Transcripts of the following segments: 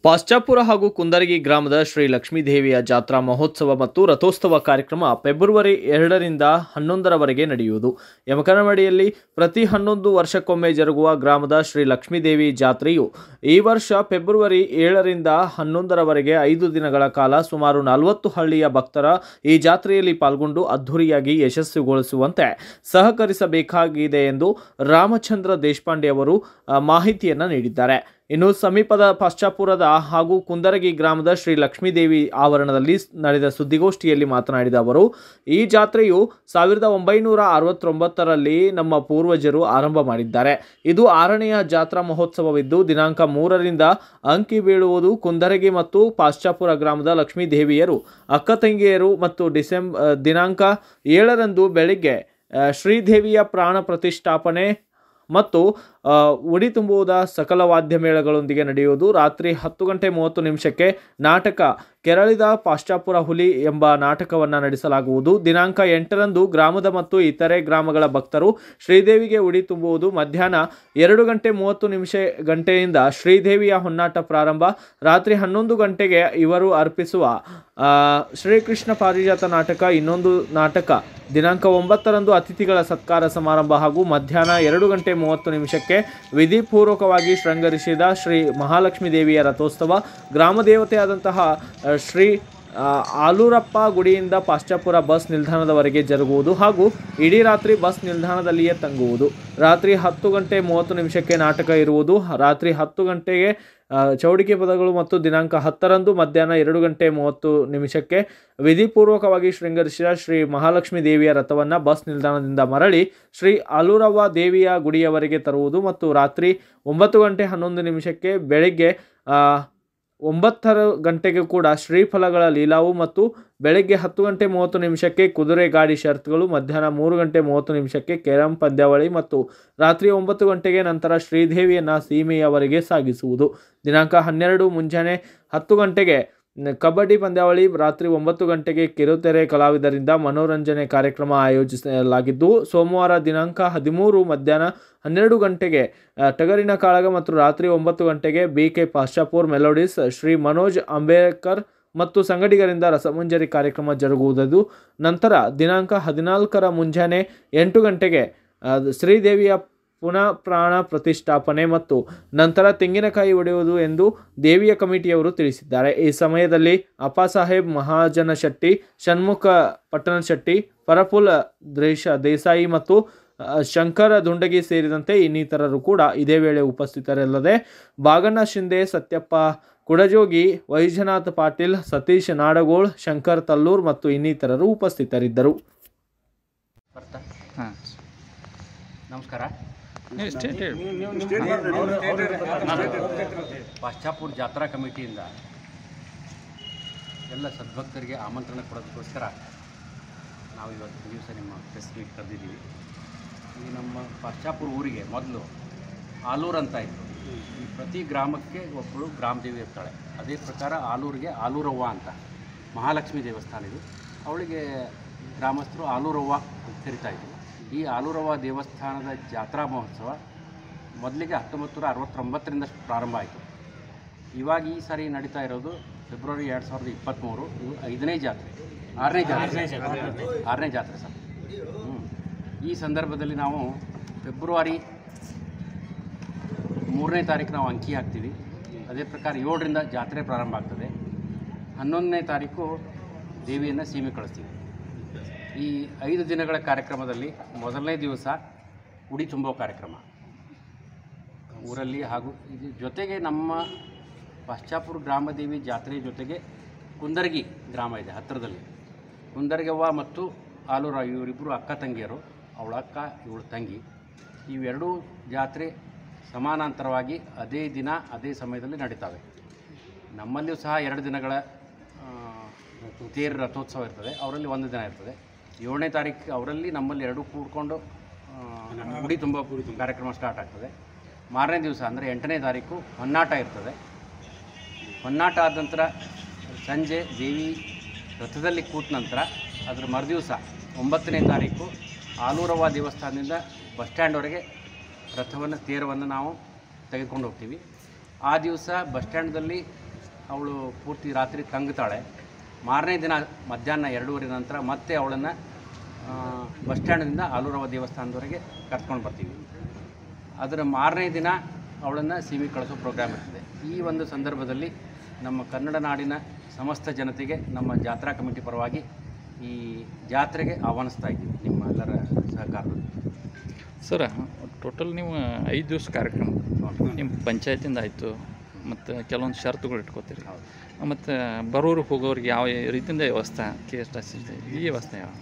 ಪಾಶ್ಚಾಪುರ ಹಾಗೂ ಕುಂದರಗಿ ಗ್ರಾಮದ ಶ್ರೀ ಲಕ್ಷ್ಮೀದೇವಿಯ ಜಾತ್ರಾ ಮಹೋತ್ಸವ ಮತ್ತು ರಥೋತ್ಸವ ಕಾರ್ಯಕ್ರಮ ಫೆಬ್ರವರಿ ಎರಡರಿಂದ ಹನ್ನೊಂದರವರೆಗೆ ನಡೆಯುವುದು ಯಮಕನಮಡಿಯಲ್ಲಿ ಪ್ರತಿ ಹನ್ನೊಂದು ವರ್ಷಕ್ಕೊಮ್ಮೆ ಜರುಗುವ ಗ್ರಾಮದ ಶ್ರೀ ಲಕ್ಷ್ಮೀದೇವಿ ಜಾತ್ರೆಯು ಈ ವರ್ಷ ಫೆಬ್ರವರಿ ಏಳರಿಂದ ಹನ್ನೊಂದರವರೆಗೆ ಐದು ದಿನಗಳ ಕಾಲ ಸುಮಾರು ನಲವತ್ತು ಹಳ್ಳಿಯ ಭಕ್ತರ ಈ ಜಾತ್ರೆಯಲ್ಲಿ ಪಾಲ್ಗೊಂಡು ಅದ್ಧೂರಿಯಾಗಿ ಯಶಸ್ವಿಗೊಳಿಸುವಂತೆ ಸಹಕರಿಸಬೇಕಾಗಿದೆ ಎಂದು ರಾಮಚಂದ್ರ ದೇಶಪಾಂಡೆ ಅವರು ಆ, ಮಾಹಿತಿಯನ್ನು ನೀಡಿದ್ದಾರೆ ಇನ್ನು ಸಮೀಪದ ಪಾಶ್ಚಾಪುರದ ಹಾಗೂ ಕುಂದರಗಿ ಗ್ರಾಮದ ಶ್ರೀ ಲಕ್ಷ್ಮೀದೇವಿ ಆವರಣದಲ್ಲಿ ಸ್- ನಡೆದ ಸುದ್ದಿಗೋಷ್ಠಿಯಲ್ಲಿ ಮಾತನಾಡಿದ ಅವರು ಈ ಜಾತ್ರೆಯು ಸಾವಿರದ ಒಂಬೈನೂರ ಅರವತ್ತೊಂಬತ್ತರಲ್ಲಿ ನಮ್ಮ ಪೂರ್ವಜರು ಆರಂಭ ಮಾಡಿದ್ದಾರೆ ಇದು ಆರನೆಯ ಜಾತ್ರಾ ಮಹೋತ್ಸವವಿದ್ದು ದಿನಾಂಕ ಮೂರರಿಂದ ಅಂಕಿ ಬೀಳುವುದು ಕುಂದರಗಿ ಮತ್ತು ಪಾಶ್ಚಾಪುರ ಗ್ರಾಮದ ಲಕ್ಷ್ಮೀ ದೇವಿಯರು ಅಕ್ಕ ತಂಗಿಯರು ಮತ್ತು ಡಿಸೆಂಬ ಆ, ದಿನಾಂಕ ಏಳರಂದು ಬೆಳಿಗ್ಗೆ ಆ, ಶ್ರೀದೇವಿಯ ಪ್ರಾಣ ಪ್ರತಿಷ್ಠಾಪನೆ ಮತ್ತು ಆ, ಉಡಿ ತುಂಬುವುದ ಸಕಲ ವಾದ್ಯ ಮೇಳಗಳೊಂದಿಗೆ ನಡೆಯುವುದು ರಾತ್ರಿ ಹತ್ತು ಗಂಟೆ ಮೂವತ್ತು ನಿಮಿಷಕ್ಕೆ ನಾಟಕ ಕೆರಳಿದ ಪಾಶ್ಚಾಪುರ ಹುಲಿ ಎಂಬ ನಾಟಕವನ್ನು ನಡೆಸಲಾಗುವುದು ದಿನಾಂಕ ಎಂಟರಂದು ಗ್ರಾಮದ ಮತ್ತು ಇತರೆ ಗ್ರಾಮಗಳ ಭಕ್ತರು ಶ್ರೀದೇವಿಗೆ ಉಡಿ ತುಂಬುವುದು ಮಧ್ಯಾಹ್ನ ಎರಡು ಗಂಟೆ ಮೂವತ್ತು ನಿಮಿಷ ಗಂಟೆಯಿಂದ ಶ್ರೀದೇವಿಯ ಹೊನ್ನಾಟ ಪ್ರಾರಂಭ ರಾತ್ರಿ ಹನ್ನೊಂದು ಗಂಟೆಗೆ ಇವರು ಅರ್ಪಿಸುವ ಆ, ಶ್ರೀಕೃಷ್ಣ ಪಾರಿಜಾತ ನಾಟಕ ಇನ್ನೊಂದು ನಾಟಕ ದಿನಾಂಕ ಒಂಬತ್ತರಂದು ಅತಿಥಿಗಳ ಸತ್ಕಾರ ಸಮಾರಂಭ ಹಾಗೂ ಮಧ್ಯಾಹ್ನ ಎರಡು ಗಂಟೆ ಮೂವತ್ತು ನಿಮಿಷಕ್ಕೆ ವಿಧಿಪೂರ್ವಕವಾಗಿ ಶೃಂಗರಿಸಿದ ಶ್ರೀ ಮಹಾಲಕ್ಷ್ಮೀ ದೇವಿಯ ರಥೋತ್ಸವ ಗ್ರಾಮ ದೇವತೆಯಾದಂತಹ ಆ, ಶ್ರೀ ಆ, ಆಲೂರಪ್ಪ ಗುಡಿಯಿಂದ ಪಾಶ್ಚಾಪುರ ಬಸ್ ನಿಲ್ದಾಣದವರೆಗೆ ಜರುಗುವುದು ಹಾಗೂ ಇಡೀ ರಾತ್ರಿ ಬಸ್ ನಿಲ್ದಾಣದಲ್ಲಿಯೇ ತಂಗುವುದು ರಾತ್ರಿ ಹತ್ತು ಗಂಟೆ ಮೂವತ್ತು ನಿಮಿಷಕ್ಕೆ ನಾಟಕ ಇರುವುದು ರಾತ್ರಿ ಹತ್ತು ಗಂಟೆಗೆ ಆ, ಚೌಡಿಕೆ ಪದಗಳು ಮತ್ತು ದಿನಾಂಕ ಹತ್ತರಂದು ಮಧ್ಯಾಹ್ನ ಎರಡು ಗಂಟೆ ಮೂವತ್ತು ನಿಮಿಷಕ್ಕೆ ವಿಧಿಪೂರ್ವಕವಾಗಿ ಶೃಂಗರಿಸಿದ ಶ್ರೀ ಮಹಾಲಕ್ಷ್ಮೀ ದೇವಿಯ ರಥವನ್ನು ಬಸ್ ನಿಲ್ದಾಣದಿಂದ ಮರಳಿ ಶ್ರೀ ಆಲೂರವ್ವ ದೇವಿಯ ಗುಡಿಯವರೆಗೆ ತರುವುದು ಮತ್ತು ರಾತ್ರಿ ಒಂಬತ್ತು ಗಂಟೆ ಹನ್ನೊಂದು ನಿಮಿಷಕ್ಕೆ ಬೆಳಿಗ್ಗೆ ಆ, ಒಂಬತ್ತರ ಗಂಟೆಗೆ ಕೂಡ ಶ್ರೀಫಲಗಳ ಲೀಲಾವು ಮತ್ತು ಬೆಳಗ್ಗೆ ಹತ್ತು ಗಂಟೆ ಮೂವತ್ತು ನಿಮಿಷಕ್ಕೆ ಕುದುರೆ ಗಾಡಿ ಶರ್ತ್ಗಳು ಮಧ್ಯಾಹ್ನ ಮೂರು ಗಂಟೆ ಮೂವತ್ತು ನಿಮಿಷಕ್ಕೆ ಕೆರಂ ಪಂದ್ಯಾವಳಿ ಮತ್ತು ರಾತ್ರಿ ಒಂಬತ್ತು ಗಂಟೆಗೆ ನಂತರ ಶ್ರೀದೇವಿಯನ್ನು ಸೀಮೆಯವರೆಗೆ ಸಾಗಿಸುವುದು ದಿನಾಂಕ ಹನ್ನೆರಡು ಮುಂಜಾನೆ ಹತ್ತು ಗಂಟೆಗೆ ನ- ಕಬಡ್ಡಿ ಪಂದ್ಯಾವಳಿ ರಾತ್ರಿ ಒಂಬತ್ತು ಗಂಟೆಗೆ ಕಿರುತೆರೆ ಕಲಾವಿದರಿಂದ ಮನೋರಂಜನೆ ಕಾರ್ಯಕ್ರಮ ಆಯೋಜಿಸಲಾಗಿದ್ದು ಸೋಮವಾರ ದಿನಾಂಕ ಹದಿಮೂರು ಮಧ್ಯಾಹ್ನ ಹನ್ನೆರಡು ಗಂಟೆಗೆ ಆ, ಟಗರಿನ ಕಾಳಗ ಮತ್ತು ರಾತ್ರಿ ಒಂಬತ್ತು ಗಂಟೆಗೆ B K Pashchapur melodies Shri Manoj Ambedkar ಮತ್ತು ಸಂಗಡಿಗರಿಂದ ರಸಮಂಜರಿ ಕಾರ್ಯಕ್ರಮ ಜರುಗುವುದು ನಂತರ ದಿನಾಂಕ ಹದಿನಾಲ್ಕರ ಮುಂಜಾನೆ ಎಂಟು ಗಂಟೆಗೆ ಆ, ಶ್ರೀದೇವಿಯ ಪುನಃ ಪ್ರಾಣ ಪ್ರತಿಷ್ಠಾಪನೆ ಮತ್ತು ನಂತರ ತೆಂಗಿನಕಾಯಿ ಒಡೆಯುವುದು ಎಂದು ದೇವಿಯ ಕಮಿಟಿಯವರು ತಿಳಿಸಿದ್ದಾರೆ ಈ ಸಮಯದಲ್ಲಿ ಅಪ್ಪಾಸಾಹೇಬ್ ಮಹಾಜನ ಶೆಟ್ಟಿ ಷಣ್ಮುಖ ಪಟ್ಟಣ ಶೆಟ್ಟಿ ಪರಫುಲ್ ದೇಶ ದೇಸಾಯಿ ಮತ್ತು ಆ, ಶಂಕರ ದುಂಡಗಿ ಸೇರಿದಂತೆ ಇನ್ನಿತರರು ಕೂಡ ಇದೇ ವೇಳೆ ಉಪಸ್ಥಿತರಲ್ಲದೆ ಬಾಗಣ್ಣ ಶಿಂದೆ ಸತ್ಯಪ್ಪ ಕುಡಜೋಗಿ ವೈಜನಾಥ್ ಪಾಟೀಲ್ ಸತೀಶ್ ನಾಡಗೋಳ್ ಶಂಕರ್ ತಲ್ಲೂರ್ ಮತ್ತು ಇನ್ನಿತರರು ಉಪಸ್ಥಿತರಿದ್ದರು ಬರ್ತಾ ಹಾಂ ನಮಸ್ಕಾರ ನೀವು ಸ್ಟೇಟ್ ಹೇಳಿ ಪಾಶ್ಚಾಪುರ ಜಾತ್ರಾ ಕಮಿಟಿಯಿಂದ ಎಲ್ಲ ಸದ್ಭಕ್ತರಿಗೆ ಆಮಂತ್ರಣ ಕೊಡೋದಕ್ಕೋಸ್ಕರ ನಾವು ಇವತ್ತು ದಿವಸ ನಿಮ್ಮ ಪ್ರೆಸ್ ಮೀಟ್ ಕರೆದಿದ್ದೀವಿ ಈ ನಮ್ಮ ಪಾಶ್ಚಾಪುರ ಊರಿಗೆ ಮೊದಲು ಆಲೂರು ಅಂತ ಇತ್ತು ಈ ಪ್ರತಿ ಗ್ರಾಮಕ್ಕೆ ಒಬ್ಬಳು ಗ್ರಾಮದೇವಿ ಇರ್ತಾಳೆ ಅದೇ ಪ್ರಕಾರ ಆಲೂರಿಗೆ ಆಲೂರವ್ವ ಅಂತ ಮಹಾಲಕ್ಷ್ಮಿ ದೇವಸ್ಥಾನ ಇದು ಅವಳಿಗೆ ಗ್ರಾಮಸ್ಥರು ಆಲೂರವ್ವ ಅಂತ ಕರಿತಾ ಇದ್ರು ಈ ಆಲೂರವ್ವ ದೇವಸ್ಥಾನದ ಜಾತ್ರಾ ಮಹೋತ್ಸವ ಮೊದಲಿಗೆ ಹತ್ತೊಂಬತ್ತು ನೂರ ಅರವತ್ತೊಂಬತ್ತರಿಂದ ಪ್ರಾರಂಭ ಆಯಿತು ಇವಾಗ ಈ ಸಾರಿ ನಡೀತಾ ಇರೋದು ಫೆಬ್ರವರಿ ಎರಡು ಸಾವಿರದ ಇಪ್ಪತ್ತ್ಮೂರು ಇದು ಐದನೇ ಜಾತ್ರೆ ಆರನೇ ಜಾತ್ರೆ ಆರನೇ ಜಾತ್ರೆ ಸರ್ ಹ್ಞೂ ಈ ಸಂದರ್ಭದಲ್ಲಿ ನಾವು ಫೆಬ್ರವರಿ ಮೂರನೇ ತಾರೀಕು ನಾವು ಅಂಕಿ ಹಾಕ್ತೀವಿ ಅದೇ ಪ್ರಕಾರ ಏಳರಿಂದ ಜಾತ್ರೆ ಪ್ರಾರಂಭ ಆಗ್ತದೆ ಹನ್ನೊಂದನೇ ತಾರೀಕು ದೇವಿಯನ್ನು ಸೀಮೆ ಕಳಿಸ್ತೀವಿ ಈ ಐದು ದಿನಗಳ ಕಾರ್ಯಕ್ರಮದಲ್ಲಿ ಮೊದಲನೇ ದಿವಸ ಉಡಿ ತುಂಬೋ ಕಾರ್ಯಕ್ರಮ ಊರಲ್ಲಿ ಹಾಗೂ ಇದು ಜೊತೆಗೆ ನಮ್ಮ ಪಾಶ್ಚಾಪುರ ಗ್ರಾಮದೇವಿ ಜಾತ್ರೆ ಜೊತೆಗೆ ಕುಂದರ್ಗಿ ಗ್ರಾಮ ಇದೆ ಹತ್ತಿರದಲ್ಲಿ ಕುಂದರ್ಗವ್ವ ಮತ್ತು ಆಲೂರ ಇವರಿಬ್ಬರು ಅಕ್ಕ ತಂಗಿಯರು ಅವಳ ಅಕ್ಕ ಇವಳ ತಂಗಿ ಇವೆರಡೂ ಜಾತ್ರೆ ಸಮಾನಾಂತರವಾಗಿ ಅದೇ ದಿನ ಅದೇ ಸಮಯದಲ್ಲಿ ನಡೀತವೆ ನಮ್ಮಲ್ಲಿಯೂ ಸಹ ಎರಡು ದಿನಗಳ ಆ, ತೇರು ರಥೋತ್ಸವ ಇರ್ತದೆ ಅವರಲ್ಲಿ ಒಂದು ದಿನ ಇರ್ತದೆ ಏಳನೇ ತಾರೀಕು ಅವರಲ್ಲಿ ನಮ್ಮಲ್ಲಿ ಎರಡೂ ಕೂಡ್ಕೊಂಡು ಆ, ಗುಡಿ ತುಂಬ ಕಾರ್ಯಕ್ರಮ ಸ್ಟಾರ್ಟ್ ಆಗ್ತದೆ ಮಾರನೇ ದಿವಸ ಅಂದರೆ ಎಂಟನೇ ತಾರೀಕು ಹೊನ್ನಾಟ ಇರ್ತದೆ ಹೊನ್ನಾಟ ಆದ ನಂತರ ಸಂಜೆ ದೇವಿ ರಥದಲ್ಲಿ ಕೂತ ನಂತರ ಅದರ ಮರುದಿವಸ ಒಂಬತ್ತನೇ ತಾರೀಕು ಆಲೂರವ್ವ ದೇವಸ್ಥಾನದಿಂದ ಬಸ್ ಸ್ಟ್ಯಾಂಡ್ವರೆಗೆ ರಥವನ್ನು ತೇರವನ್ನು ನಾವು ತೆಗೆದುಕೊಂಡು ಹೋಗ್ತೀವಿ ಆ ದಿವಸ ಬಸ್ ಸ್ಟ್ಯಾಂಡ್ದಲ್ಲಿ ಅವಳು ಪೂರ್ತಿ ರಾತ್ರಿ ತಂಗುತ್ತಾಳೆ ಮಾರನೇ ದಿನ ಮಧ್ಯಾಹ್ನ ಎರಡೂವರೆ ನಂತರ ಮತ್ತೆ ಅವಳನ್ನು ಬಸ್ ಸ್ಟ್ಯಾಂಡ್ನಿಂದ ಆಲೂರವ ದೇವಸ್ಥಾನದವರೆಗೆ ಕರ್ಕೊಂಡು ಬರ್ತೀವಿ ಅದರ ಮಾರನೇ ದಿನ ಅವಳನ್ನು ಸಿಮಿ ಕಳಿಸೋ ಪ್ರೋಗ್ರಾಮ್ ಇರ್ತದೆ ಈ ಒಂದು ಸಂದರ್ಭದಲ್ಲಿ ನಮ್ಮ ಕನ್ನಡ ನಾಡಿನ ಸಮಸ್ತ ಜನತೆಗೆ ನಮ್ಮ ಜಾತ್ರಾ ಕಮಿಟಿ ಪರವಾಗಿ ಈ ಜಾತ್ರೆಗೆ ಆಹ್ವಾನಿಸ್ತಾ ಇದ್ದೀವಿ ನಿಮ್ಮ ಎಲ್ಲರ ಸಹಕಾರದಲ್ಲಿ ಸರ್ ಟೋಟಲ್ ನೀವು ಐದು ದಿವಸ ಕಾರ್ಯಕ್ರಮ ನಿಮ್ಮ ಪಂಚಾಯತಿಂದ ಆಯಿತು ಮತ್ತು ಕೆಲವೊಂದು ಷರತ್ತುಗಳು ಇಟ್ಕೋತೀರಿ ಹೌದು ಮತ್ತು ಬರೋರು ಹೋಗೋರಿಗೆ ಯಾವ ರೀತಿಯಿಂದ ವ್ಯವಸ್ಥೆ ಕೆ ಎಸ್ ಟಿ ಸಿ ಈ ವ್ಯವಸ್ಥೆ ಯಾವ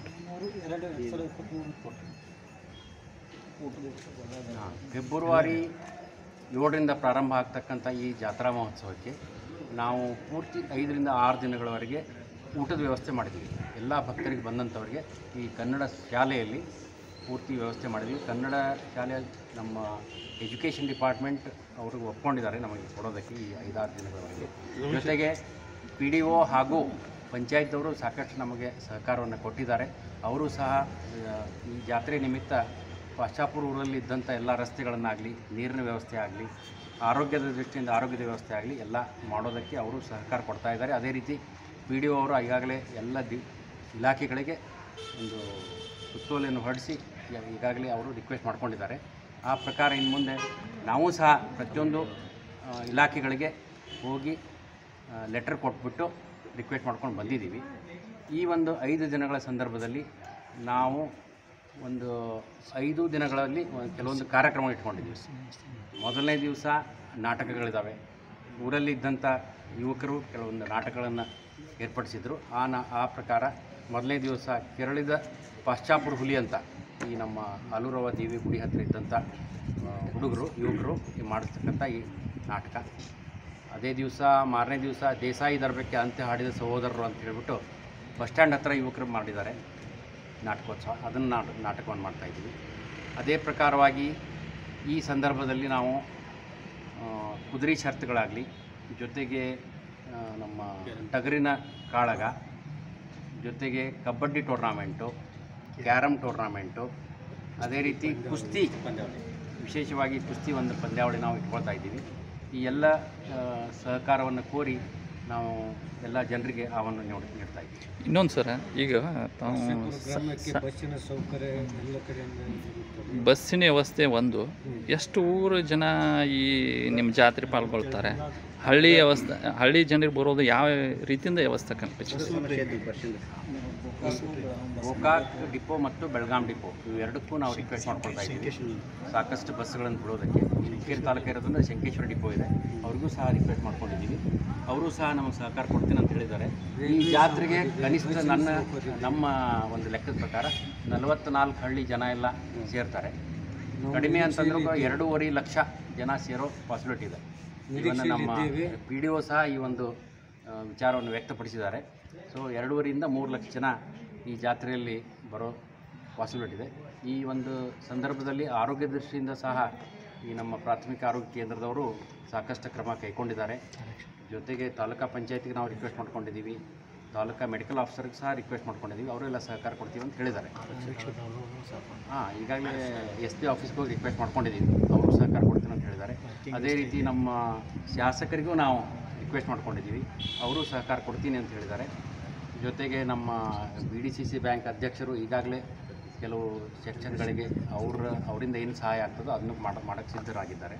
ಹಾಂ. ಫೆಬ್ರವರಿ ಏಳರಿಂದ ಪ್ರಾರಂಭ ಆಗ್ತಕ್ಕಂಥ ಈ ಜಾತ್ರಾ ಮಹೋತ್ಸವಕ್ಕೆ ನಾವು ಪೂರ್ತಿ ಐದರಿಂದ ಆರು ದಿನಗಳವರೆಗೆ ಊಟದ ವ್ಯವಸ್ಥೆ ಮಾಡಿದ್ದೀವಿ ಎಲ್ಲ ಭಕ್ತರಿಗೆ ಬಂದಂಥವ್ರಿಗೆ ಈ ಕನ್ನಡ ಶಾಲೆಯಲ್ಲಿ ಪೂರ್ತಿ ವ್ಯವಸ್ಥೆ ಮಾಡಿದ್ವಿ ಕನ್ನಡ ಶಾಲೆ ನಮ್ಮ ಎಜುಕೇಷನ್ ಡಿಪಾರ್ಟ್ಮೆಂಟ್ ಅವ್ರಿಗೆ ಒಪ್ಕೊಂಡಿದ್ದಾರೆ ನಮಗೆ ಕೊಡೋದಕ್ಕೆ ಈ ಐದಾರು ದಿನಗಳವರೆಗೆ ಜೊತೆಗೆ ಪಿ ಡಿ ಒ ಹಾಗೂ ಪಂಚಾಯತ್ದವರು ಸಾಕಷ್ಟು ನಮಗೆ ಸಹಕಾರವನ್ನು ಕೊಟ್ಟಿದ್ದಾರೆ ಅವರು ಸಹ ಆ, ಈ ಜಾತ್ರೆ ನಿಮಿತ್ತ ಪಾಶ್ಚಾಪುರ ಊರಲ್ಲಿ ಇದ್ದಂಥ ಎಲ್ಲ ರಸ್ತೆಗಳನ್ನಾಗಲಿ ನೀರಿನ ವ್ಯವಸ್ಥೆ ಆಗಲಿ ಆರೋಗ್ಯದ ದೃಷ್ಟಿಯಿಂದ ಆರೋಗ್ಯದ ವ್ಯವಸ್ಥೆ ಆಗಲಿ ಎಲ್ಲ ಮಾಡೋದಕ್ಕೆ ಅವರು ಸಹಕಾರ ಕೊಡ್ತಾ ಇದ್ದಾರೆ ಅದೇ ರೀತಿ ಪಿ ಡಿ ಒ ಅವರು ಈಗಾಗಲೇ ಎಲ್ಲ ದಿ ಇಲಾಖೆಗಳಿಗೆ ಒಂದು ಸುತ್ತೋಲೆಯನ್ನು ಹೊರಡಿಸಿ ಈಗ- ಈಗಾಗಲೇ ಅವರು ರಿಕ್ವೆಸ್ಟ್ ಮಾಡ್ಕೊಂಡಿದ್ದಾರೆ ಆ ಪ್ರಕಾರ ಇನ್ನು ಮುಂದೆ ನಾವು ಸಹ ಪ್ರತಿಯೊಂದು ಆ, ಇಲಾಖೆಗಳಿಗೆ ಹೋಗಿ ಲೆಟರ್ ಕೊಟ್ಬಿಟ್ಟು ರಿಕ್ವೆಸ್ಟ್ ಮಾಡ್ಕೊಂಡು ಬಂದಿದ್ದೀವಿ ಈ ಒಂದು ಐದು ದಿನಗಳ ಸಂದರ್ಭದಲ್ಲಿ ನಾವು ಒಂದು ಐದು ದಿನಗಳಲ್ಲಿ ಒಂದು ಕೆಲವೊಂದು ಕಾರ್ಯಕ್ರಮ ಇಟ್ಕೊಂಡಿದ್ದೀವಿ ಮೊದಲನೇ ದಿವಸ ನಾಟಕಗಳಿದ್ದಾವೆ ಊರಲ್ಲಿ ಇದ್ದಂಥ ಯುವಕರು ಕೆಲವೊಂದು ನಾಟಕಗಳನ್ನು ಏರ್ಪಡಿಸಿದರು ಆ ನ ಆ ಪ್ರಕಾರ ಮೊದಲನೇ ದಿವಸ ಕೆರಳಿದ ಪಾಶ್ಚಾಪುರ ಹುಲಿ ಅಂತ ಈ ನಮ್ಮ ಆಲೂರವ ದೇವಿ ಗುಡಿ ಹತ್ತಿರ ಇದ್ದಂಥ ಆ, ಹುಡುಗರು ಯುವಕರು ಈ ಮಾಡಿಸ್ತಕ್ಕಂಥ ಈ ನಾಟಕ ಅದೇ ದಿವಸ ಮಾರನೇ ದಿವಸ ದೇಸಾಯಿ ದರ್ಬಕ್ಕೆ ಅಂತ್ಯ ಹಾಡಿದ ಸಹೋದರರು ಅಂತ ಹೇಳ್ಬಿಟ್ಟು ಬಸ್ ಸ್ಟ್ಯಾಂಡ್ ಹತ್ರ ಯುವಕರು ಮಾಡಿದ್ದಾರೆ ನಾಟಕೋತ್ಸವ ಅದನ್ನು ನಾಟ ನಾಟಕವನ್ನು ಮಾಡ್ತಾಯಿದ್ದೀವಿ ಅದೇ ಪ್ರಕಾರವಾಗಿ ಈ ಸಂದರ್ಭದಲ್ಲಿ ನಾವು ಆ, ಕುದುರೆ ಶರ್ತ್ಗಳಾಗಲಿ ಜೊತೆಗೆ ಆ, ನಮ್ಮ ಟಗರಿನ ಕಾಳಗ ಜೊತೆಗೆ ಕಬಡ್ಡಿ ಟೂರ್ನಾಮೆಂಟು ಕ್ಯಾರಮ್ ಟೂರ್ನಾಮೆಂಟು ಅದೇ ರೀತಿ ಕುಸ್ತಿ ವಿಶೇಷವಾಗಿ ಕುಸ್ತಿ ಒಂದು ಪಂದ್ಯಾವಳಿ ನಾವು ಇಟ್ಕೊಳ್ತಾ ಇದ್ದೀವಿ ಈ ಎಲ್ಲ ಆ, ಸಹಕಾರವನ್ನು ಕೋರಿ ನಾವು ಎಲ್ಲ ಜನರಿಗೆ ಆಹ್ವಾನ ನೀಡ್- ನೀಡ್ತಾ ಇದ್ದೀವಿ ಇನ್ನೊಂದು ಸರ ಈಗ ತಾವು ಸ- ಬಸ್ಸಿನ ಸೌಕರ್ಯ ಎಲ್ಲ ಕಡೆಯಿಂದ ಇರುತ್ತದೆ. ಬಸ್ಸಿನ ವ್ಯವಸ್ಥೆ ಒಂದು ಎಷ್ಟು ಊರು ಜನ ಈ ನಿಮ್ಮ ಜಾತ್ರೆ ಪಾಲ್ಗೊಳ್ತಾರೆ ಹಳ್ಳಿ ವ್ಯವಸ್ಥೆ ಹಳ್ಳಿ ಜನರಿಗೆ ಬರೋದು ಯಾವ ರೀತಿಯಿಂದ ವ್ಯವಸ್ಥೆ ಕಲ್ಪಿಸಿದೆ ಗೋಕಾಕ್ ಡಿಪೋ ಮತ್ತು ಬೆಳಗಾಂ ಡಿಪೋ ಇವೆರಡಕ್ಕೂ ನಾವು ರಿಕ್ವೆಸ್ಟ್ ಮಾಡ್ಕೊಳ್ತಾ ಇದ್ದೀವಿ ಸಾಕಷ್ಟು ಬಸ್ಗಳನ್ನು ಬಿಡೋದಕ್ಕೆ ಶೃಂಗೇರಿ ತಾಲೂಕು ಇರೋದ್ರಿಂದ ಶಂಕೇಶ್ವರ ಡಿಪೋ ಇದೆ ಅವ್ರಿಗೂ ಸಹ ರಿಕ್ವೆಸ್ಟ್ ಮಾಡ್ಕೊಂಡಿದ್ದೀವಿ ಅವರು ಸಹ ನಮಗೆ ಸಹಕಾರ ಕೊಡ್ತೀನಿ ಅಂತ ಹೇಳಿದ್ದಾರೆ ಈ ಜಾತ್ರೆಗೆ ಕನಿಷ್ಠ ನನ್ನ ನಮ್ಮ ಒಂದು ಲೆಕ್ಕದ ಪ್ರಕಾರ ನಲವತ್ತ್ನಾಲ್ಕು ಹಳ್ಳಿ ಜನ ಎಲ್ಲ ಸೇರ್ತಾರೆ ಕಡಿಮೆ ಅಂತಂದ್ರೂ ಎರಡೂವರೆ ಲಕ್ಷ ಜನ ಸೇರೋ ಪಾಸಿಬಿಲಿಟಿ ಇದೆ ಇವನ್ನ ನಮ್ಮ ಪಿ ಡಿ ಒ ಸಹ ಈ ಒಂದು ಆ, ವಿಚಾರವನ್ನು ವ್ಯಕ್ತಪಡಿಸಿದ್ದಾರೆ ಸೊ ಎರಡೂವರೆಯಿಂದ ಮೂರು ಲಕ್ಷ ಜನ ಈ ಜಾತ್ರೆಯಲ್ಲಿ ಬರೋ ಪಾಸಿಬಿಲಿಟಿ ಇದೆ ಈ ಒಂದು ಸಂದರ್ಭದಲ್ಲಿ ಆರೋಗ್ಯ ದೃಷ್ಟಿಯಿಂದ ಸಹ ಈ ನಮ್ಮ ಪ್ರಾಥಮಿಕ ಆರೋಗ್ಯ ಕೇಂದ್ರದವರು ಸಾಕಷ್ಟು ಕ್ರಮ ಕೈಗೊಂಡಿದ್ದಾರೆ ಜೊತೆಗೆ ತಾಲೂಕಾ ಪಂಚಾಯತಿಗೆ ನಾವು ರಿಕ್ವೆಸ್ಟ್ ಮಾಡ್ಕೊಂಡಿದ್ದೀವಿ ತಾಲೂಕಾ ಮೆಡಿಕಲ್ ಆಫೀಸರ್ಗೆ ಸಹ ರಿಕ್ವೆಸ್ಟ್ ಮಾಡ್ಕೊಂಡಿದ್ದೀವಿ ಅವರೆಲ್ಲ ಸಹಕಾರ ಕೊಡ್ತೀವಿ ಅಂತ ಹೇಳಿದ್ದಾರೆ ಹಾಂ ಈಗಾಗಲೇ ಎಸ್ ಪಿ ಆಫೀಸ್ಗೆ ಹೋಗಿ ರಿಕ್ವೆಸ್ಟ್ ಮಾಡ್ಕೊಂಡಿದ್ದೀವಿ ಅವರು ಸಹಕಾರ ಕೊಡ್ತೀನಿ ಅಂತ ಹೇಳಿದ್ದಾರೆ ಅದೇ ರೀತಿ ನಮ್ಮ ಶಾಸಕರಿಗೂ ನಾವು ರಿಕ್ವೆಸ್ಟ್ ಮಾಡ್ಕೊಂಡಿದ್ದೀವಿ ಅವರು ಸಹಕಾರ ಕೊಡ್ತೀನಿ ಅಂತ ಹೇಳಿದ್ದಾರೆ ಜೊತೆಗೆ ನಮ್ಮ B D C C bank ಅಧ್ಯಕ್ಷರು ಈಗಾಗಲೇ ಕೆಲವು ಸೆಕ್ಷನ್ಗಳಿಗೆ ಅವ್ರ ಅವರಿಂದ ಏನು ಸಹಾಯ ಆಗ್ತದೋ ಅದನ್ನು ಮಾಡ ಮಾಡೋಕ್ಕೆ ಸಿದ್ಧರಾಗಿದ್ದಾರೆ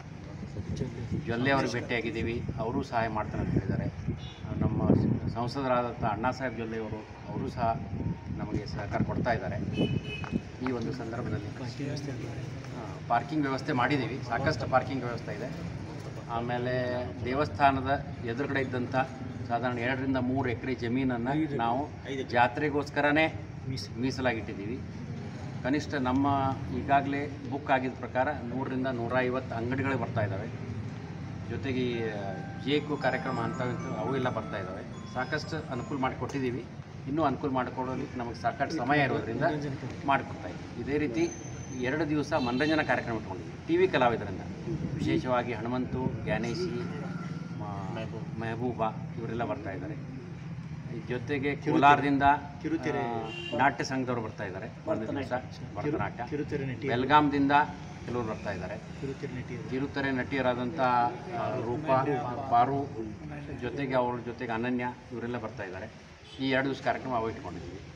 ಜೊಲ್ಲೆ ಅವ್ರಿಗೆ ಭೇಟಿಯಾಗಿದ್ದೀವಿ ಅವರು ಸಹಾಯ ಮಾಡ್ತಾರೆ ಅಂತ ಹೇಳಿದ್ದಾರೆ ನಮ್ಮ ಸಂಸದರಾದಂಥ ಅಣ್ಣಾ ಸಾಹೇಬ್ ಜೊಲ್ಲೆ ಅವರು ಅವರು ಸಹ ನಮಗೆ ಸಹಕಾರ ಕೊಡ್ತಾ ಇದ್ದಾರೆ ಈ ಒಂದು ಸಂದರ್ಭದಲ್ಲಿ ಪಾರ್ಕಿಂಗ್ ವ್ಯವಸ್ಥೆ ಮಾಡಿದ್ದೀವಿ ಸಾಕಷ್ಟು ಪಾರ್ಕಿಂಗ್ ವ್ಯವಸ್ಥೆ ಇದೆ ಆಮೇಲೆ ದೇವಸ್ಥಾನದ ಎದುರುಗಡೆ ಇದ್ದಂಥ ಸಾಧಾರಣ ಎರಡರಿಂದ ಮೂರು ಎಕರೆ ಜಮೀನನ್ನು ನಾವು ಜಾತ್ರೆಗೋಸ್ಕರನೇ ಮೀಸಲಾಗಿಟ್ಟಿದ್ದೀವಿ ಕನಿಷ್ಠ ನಮ್ಮ ಈಗಾಗಲೇ ಬುಕ್ ಆಗಿದ್ದ ಪ್ರಕಾರ ನೂರರಿಂದ ನೂರ ಐವತ್ತು ಅಂಗಡಿಗಳು ಬರ್ತಾ ಇದ್ದಾವೆ ಜೊತೆಗೆ ಈ ಜೇಕು ಕಾರ್ಯಕ್ರಮ ಅಂಥವು ಇಂಥವು ಅವು ಎಲ್ಲ ಬರ್ತಾ ಇದ್ದಾವೆ ಸಾಕಷ್ಟು ಅನುಕೂಲ ಮಾಡಿಕೊಟ್ಟಿದ್ದೀವಿ ಇನ್ನೂ ಅನುಕೂಲ ಮಾಡಿಕೊಡೋದಕ್ಕೆ ನಮಗೆ ಸಾಕಷ್ಟು ಸಮಯ ಇರೋದ್ರಿಂದ ಮಾಡಿಕೊಡ್ತಾ ಇದ್ದೀವಿ ಇದೇ ರೀತಿ ಈ ಎರಡು ದಿವಸ ಮನರಂಜನಾ ಕಾರ್ಯಕ್ರಮ ಇಟ್ಕೊಂಡಿದ್ದೀವಿ ಟಿ ವಿ ಕಲಾವಿದರಿಂದ ವಿಶೇಷವಾಗಿ ಹನುಮಂತು ಜ್ಞಾನೇಶಿ ಮ- ಮೆಹಬೂಬಾ ಇವರೆಲ್ಲ ಬರ್ತಾ ಇದ್ದಾರೆ ಈ ಜೊತೆಗೆ ಕೋಲಾರದಿಂದ ಆ, ನಾಟ್ಯ ಸಂಘದವರು ಬರ್ತಾ ಇದ್ದಾರೆ ಒಂದು ದಿವಸ ಭರತನಾಟ್ಯ ಬೆಲ್ಗಾಮ್ದಿಂದ ಕೆಲವರು ಬರ್ತಾ ಇದ್ದಾರೆ ಕಿರುತೆರೆ ನಟಿ ಕಿರುತೆರೆ ನಟಿಯರಾದಂಥ ಆ, ರೂಪ ಪಾರು ಜೊತೆಗೆ ಅವ್ರ ಜೊತೆಗೆ ಅನನ್ಯ ಇವರೆಲ್ಲ ಬರ್ತಾ ಇದ್ದಾರೆ ಈ ಎರಡು ದಿವಸ ಕಾರ್ಯಕ್ರಮ ಅವು ಇಟ್ಕೊಂಡಿದ್ದೀವಿ